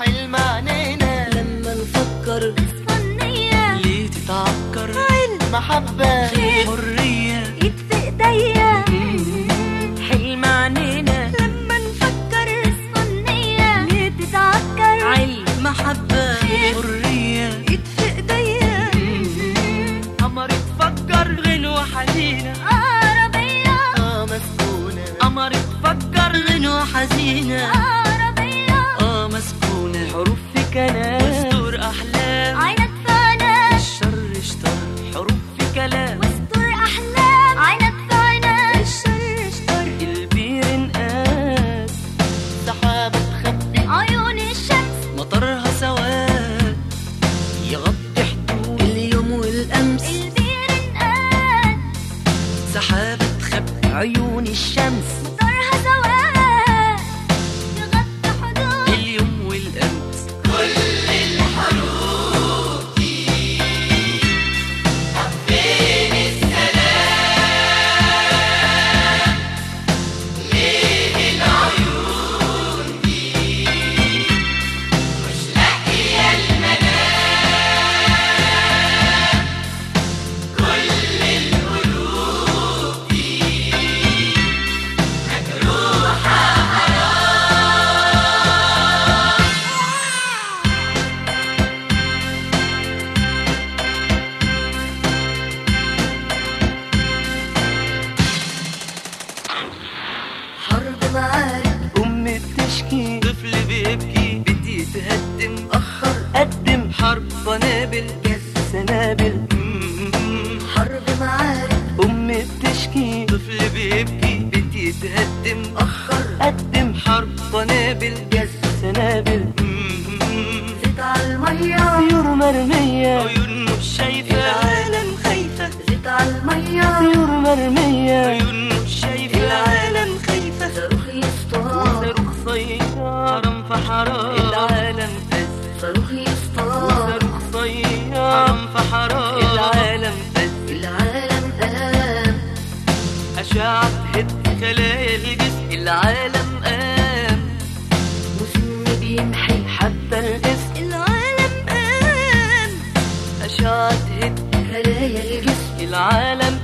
حلم عنينا لما نفكر فنية ليه تتعكر علم محبة خير. حرية ايد في ايديا حلم عنينا لما نفكر فنية ليه تتعكر علم محبة حرية ايد في ايديا قمر تفكر غنوة حزينة عربية اه مسكونة قمر تفكر غنوة حزينة عربية اه مسكونة حروف في كلام واستر أحلام عينك فانا الشر اشتر حروف في كلام واستر احلام عينك فانا الشر اشتر البير انقاد سحابة تخبي عيون الشمس مطرها سواد يغطي حدود اليوم والامس البير انقاد سحابة تخبي عيون الشمس مطرها سواد يغطي حدود اليوم والامس حرب معارك أم بتشكي طفل بيبكي بدي تهدم أخر قدم حرب قنابل جس سنابل حرب معارك أم بتشكي طفل بيبكي بدي تهدم أخر قدم حرب قنابل جس سنابل زيت على المية طيور مرمية عيون مش شايفة العالم خايفة زيت على المية طيور مرمية عيون مش شايفة العالم خايفة صاروخ يصطاد صاروخ صياد حرام في حرام العالم فز صاروخ يصطاد صاروخ صياد حرام في حرام العالم فز العالم قام أشعة تهد خلايا الجسم العالم قام وسم بيمحي حتى الاسم العالم قام أشعة هد خلايا الجسم العالم